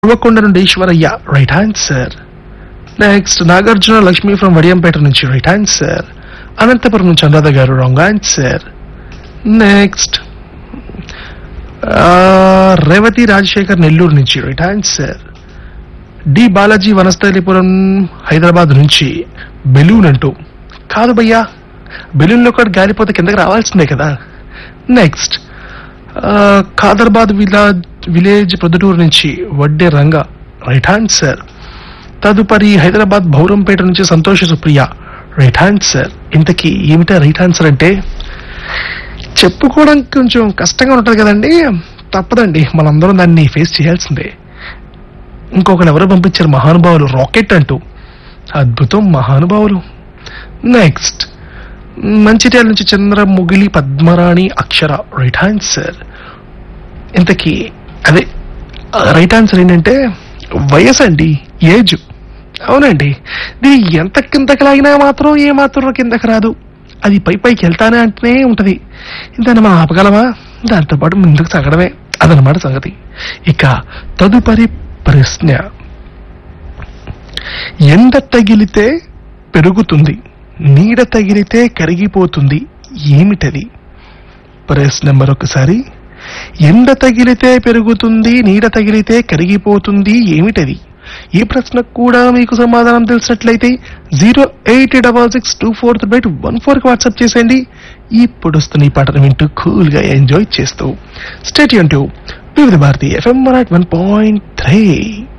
ఉవ్వకొండ నుండి Eswaraiah right answer next Nagarjuna Lakshmi from Vadiyampeta నుంచి right answer Anantapur నుంచి Anuradha garu wrong answer next Revathi Rajasekhar Nellore నుంచి right answer D Balaji Vanasthalipuram Hyderabad నుంచి బెలూన్ అంటూ కాదు భయ్యా బెలూన్లో కూడా గాలిపోతే కిందకి రావాల్సిందే కదా next Khaderabad village village Proddatur నుంచి వడ్డే రంగ రైట్ ఆన్సర్ తదుపరి హైదరాబాద్ భౌరంపేట నుంచి సంతోష సుప్రియ రైట్ ఆన్సర్ ఇంతకీ ఏమిటా రైట్ ఆన్సర్ అంటే చెప్పుకోవడం కొంచెం కష్టంగా ఉంటుంది కదండి తప్పదండి మనందరం దాన్ని ఫేస్ చేయాల్సిందే ఇంకొకరు ఎవరో పంపించారు మహానుభావులు రాకెట్ అంటూ అద్భుతం మహానుభావులు నెక్స్ట్ మంచిర్యాల నుంచి చంద్ర ముగిలి పద్మరాణి అక్షర రైట్ ఆన్సర్ ఇంతకీ అదే రైట్ ఆన్సర్ ఏంటంటే వయసు అండి ఏజ్ అవునండి దీని ఎంత కిందకి లాగినా మాత్రం ఏ మాత్రం కిందకి రాదు అది పై పైకి వెళ్తానే అంటేనే ఉంటది దాన్ని మనం ఆపగలమా దాంతోపాటు ముందుకు సాగడమే అదనమాట సంగతి ఇక తదుపరి ప్రశ్న ఎండ తగిలితే పెరుగుతుంది నీడ తగిలితే కరిగిపోతుంది ఏమిటది ప్రశ్న మరొకసారి ఎండ తగిలితే పెరుగుతుంది నీడ తగిలితే కరిగిపోతుంది ఏమిటది ఈ ప్రశ్నకు కూడా మీకు సమాధానం తెలిసినట్లయితే zero eight double six two four three eight one ఫోర్కి వాట్సాప్ చేసేయండి ఇప్పుడు వస్తున్న ఈ పాటను వింటూ కూల్గా ఎంజాయ్ చేస్తూ స్టేట్ యూన్ to Vividh Bharati FM one point three